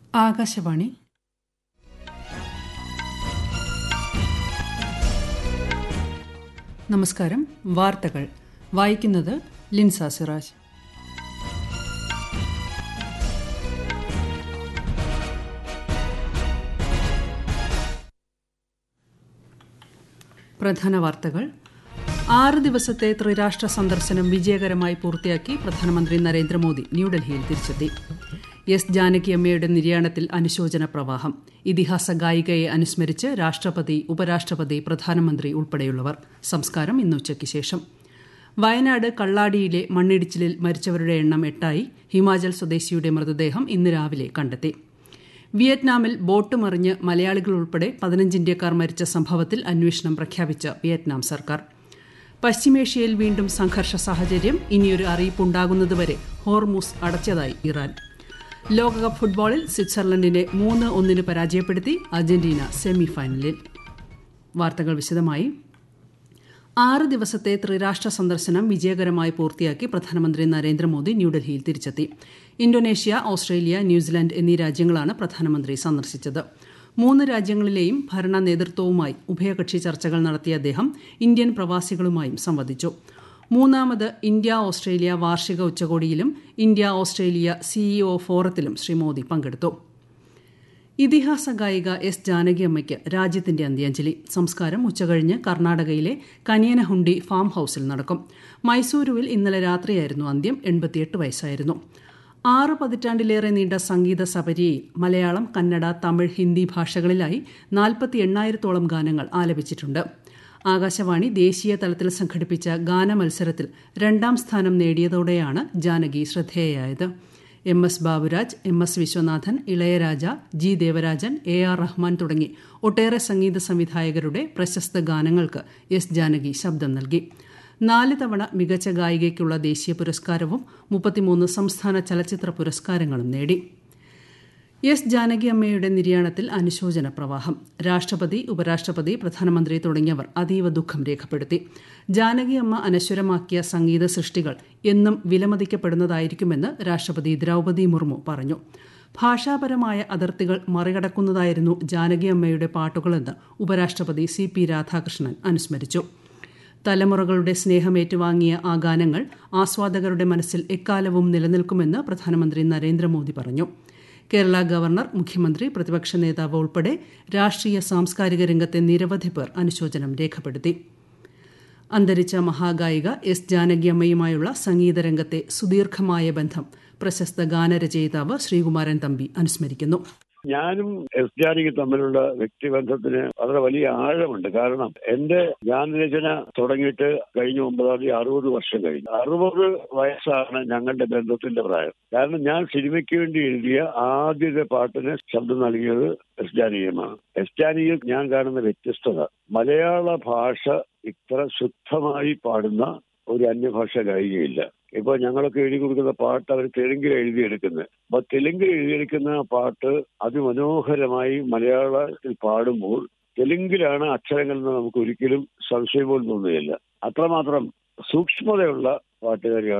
ആകാശവാണി നമസ്കാരം വാർത്തകൾ വായിക്കുന്നത് ലിൻസ സിറാജ് പ്രധാന വാർത്തകൾ ആറ് ദിവസത്തെ ത്രിരാഷ്ട്ര സന്ദർശനം വിജയകരമായി പൂർത്തിയാക്കി പ്രധാനമന്ത്രി നരേന്ദ്രമോദി ന്യൂഡൽഹിയിൽ തിരിച്ചെത്തി എസ് ജാനകിയമ്മയുടെ നിര്യാണത്തിൽ അനുശോചന പ്രവാഹം ഇതിഹാസ ഗായികയെ അനുസ്മരിച്ച് രാഷ്ട്രപതി ഉപരാഷ്ട്രപതി പ്രധാനമന്ത്രി ഉൾപ്പെടെയുള്ളവർ സംസ്കാരം ഇന്ന് ഉച്ചയ്ക്ക് ശേഷം വയനാട് കള്ളാടിയിലെ മണ്ണിടിച്ചിലിൽ മരിച്ചവരുടെ എണ്ണം എട്ടായി ഹിമാചൽ സ്വദേശിയുടെ മൃതദേഹം ഇന്ന് രാവിലെ കണ്ടെത്തി വിയറ്റ്നാമിൽ ബോട്ട് മറിഞ്ഞ് മലയാളികൾ ഉൾപ്പെടെ പതിനഞ്ച് ഇന്ത്യക്കാർ മരിച്ച സംഭവത്തിൽ അന്വേഷണം പ്രഖ്യാപിച്ച വിയറ്റ്നാം സർക്കാർ പശ്ചിമേഷ്യയിൽ വീണ്ടും സംഘർഷ സാഹചര്യം ഇനിയൊരു അറിയിപ്പുണ്ടാകുന്നതുവരെ ഹോർമൂസ് അടച്ചതായി ഇറാൻ ലോകകപ്പ് ഫുട്ബോളിൽ സ്വിറ്റ്സർലൻഡിനെ മൂന്ന് ഒന്നിന് പരാജയപ്പെടുത്തി അർജന്റീന സെമിഫൈനലിൽ വാർത്തകൾ വിശദമായി ആറ് ദിവസത്തെ ത്രിരാഷ്ട്ര സന്ദർശനം വിജയകരമായി പൂർത്തിയാക്കി പ്രധാനമന്ത്രി നരേന്ദ്രമോദി ന്യൂഡൽഹിയിൽ തിരിച്ചെത്തി ഇന്തോനേഷ്യ ഓസ്ട്രേലിയ ന്യൂസിലാൻഡ് എന്നീ രാജ്യങ്ങളാണ് പ്രധാനമന്ത്രി സന്ദർശിച്ചത് മൂന്ന് രാജ്യങ്ങളിലെയും ഭരണ നേതൃത്വവുമായി ഉഭയകക്ഷി ചർച്ചകൾ നടത്തിയ അദ്ദേഹം ഇന്ത്യൻ പ്രവാസികളുമായും സംവദിച്ചു മൂന്നാമത് ഇന്ത്യ ഓസ്ട്രേലിയ വാർഷിക ഉച്ചകോടിയിലും ഇന്ത്യ ഓസ്ട്രേലിയ സിഇഒ ഫോറത്തിലും ശ്രീ മോദി പങ്കെടുത്തു ഇതിഹാസ ഗായിക എസ് ജാനകിയമ്മയ്ക്ക് രാജ്യത്തിന്റെ അന്ത്യാഞ്ജലി സംസ്കാരം ഉച്ചകഴിഞ്ഞ് കർണാടകയിലെ കനിയനഹുണ്ടി ഫാം ഹൌസിൽ നടക്കും മൈസൂരുവിൽ ഇന്നലെ രാത്രിയായിരുന്നു അന്ത്യം എൺപത്തിയെട്ട് വയസ്സായിരുന്നു ആറ് പതിറ്റാണ്ടിലേറെ നീണ്ട സംഗീത സപര്യയിൽ മലയാളം കന്നഡ തമിഴ് ഹിന്ദി ഭാഷകളിലായി നാൽപ്പത്തി എണ്ണായിരത്തോളം ഗാനങ്ങൾ ആലപിച്ചിട്ടുണ്ട് ആകാശവാണി ദേശീയ തലത്തിൽ സംഘടിപ്പിച്ച ഗാനമത്സരത്തിൽ രണ്ടാം സ്ഥാനം നേടിയതോടെയാണ് ജാനകി ശ്രദ്ധേയയായത് M S Baburaj M S Viswanathan Ilaiyaraaja G Devarajan A R Rahman തുടങ്ങി ഒട്ടേറെ സംഗീത സംവിധായകരുടെ പ്രശസ്ത ഗാനങ്ങൾക്ക് എസ് ജാനകി ശബ്ദം നൽകി നാല് തവണ മികച്ച ഗായികയ്ക്കുള്ള ദേശീയ പുരസ്കാരവും മുപ്പത്തിമൂന്ന് സംസ്ഥാന ചലച്ചിത്ര പുരസ്കാരങ്ങളും നേടി എസ് ജാനകിയമ്മയുടെ നിര്യാണത്തിൽ അനുശോചന പ്രവാഹം രാഷ്ട്രപതി ഉപരാഷ്ട്രപതി പ്രധാനമന്ത്രി തുടങ്ങിയവർ അതീവ ദുഃഖം രേഖപ്പെടുത്തി ജാനകിയമ്മ അനശ്വരമാക്കിയ സംഗീത സൃഷ്ടികൾ എന്നും വിലമതിക്കപ്പെടുന്നതായിരിക്കുമെന്ന് രാഷ്ട്രപതി ദ്രൌപതി മുർമു പറഞ്ഞു ഭാഷാപരമായ അതിർത്തികൾ മറികടക്കുന്നതായിരുന്നു ജാനകിയമ്മയുടെ പാട്ടുകളെന്ന് ഉപരാഷ്ട്രപതി സി പി രാധാകൃഷ്ണൻ അനുസ്മരിച്ചു തലമുറകളുടെ സ്നേഹം ഏറ്റുവാങ്ങിയ ആ ഗാനങ്ങൾ ആസ്വാദകരുടെ മനസ്സിൽ എക്കാലവും നിലനിൽക്കുമെന്ന് പ്രധാനമന്ത്രി നരേന്ദ്രമോദി പറഞ്ഞു കേരള ഗവർണർ മുഖ്യമന്ത്രി പ്രതിപക്ഷ നേതാവ് ഉൾപ്പെടെ രാഷ്ട്രീയ സാംസ്കാരിക രംഗത്തെ നിരവധി പേർ അനുശോചനം രേഖപ്പെടുത്തി അന്തരിച്ച മഹാഗായിക എസ് ജാനകിയമ്മയുമായുള്ള സംഗീതരംഗത്തെ സുദീർഘമായ ബന്ധം പ്രശസ്ത ഗാനരചയിതാവ് ശ്രീകുമാരൻ തമ്പി അനുസ്മരിക്കുന്നു ഞാനും എസ് ജാനകി തമ്മിലുള്ള വ്യക്തിബന്ധത്തിന് വളരെ വലിയ ആഴമുണ്ട് കാരണം എന്റെ ഗാനരചന തുടങ്ങിയിട്ട് കഴിഞ്ഞ ഒമ്പതാം തീയതി അറുപത് വർഷം കഴിഞ്ഞു അറുപത് വയസ്സാണ് ഞങ്ങളുടെ ബന്ധത്തിന്റെ പ്രായം കാരണം ഞാൻ സിനിമയ്ക്ക് വേണ്ടി എഴുതിയ ആദ്യത്തെ പാട്ടിന് ശബ്ദം നൽകിയത് എസ് ജാനകിയമാണ് എസ് ജാനകിയിൽ ഞാൻ കാണുന്ന വ്യത്യസ്തത മലയാള ഭാഷ ഇത്ര ശുദ്ധമായി പാടുന്ന ഒരു അന്യഭാഷ ഗായികയില്ല ഇപ്പൊ ഞങ്ങളൊക്കെ എഴുതി കൊടുക്കുന്ന പാട്ട് അവർ തെലുങ്കിൽ എഴുതിയെടുക്കുന്നത് അപ്പൊ തെലുങ്കിൽ എഴുതിയെടുക്കുന്ന പാട്ട് അതിമനോഹരമായി മലയാളത്തിൽ പാടുമ്പോൾ തെലുങ്കിലാണ് അക്ഷരങ്ങൾ നമുക്ക് ഒരിക്കലും സംശയം പോലും തോന്നുകയില്ല അത്രമാത്രം സൂക്ഷ്മതയുള്ള പാട്ടുകാരിയാണ്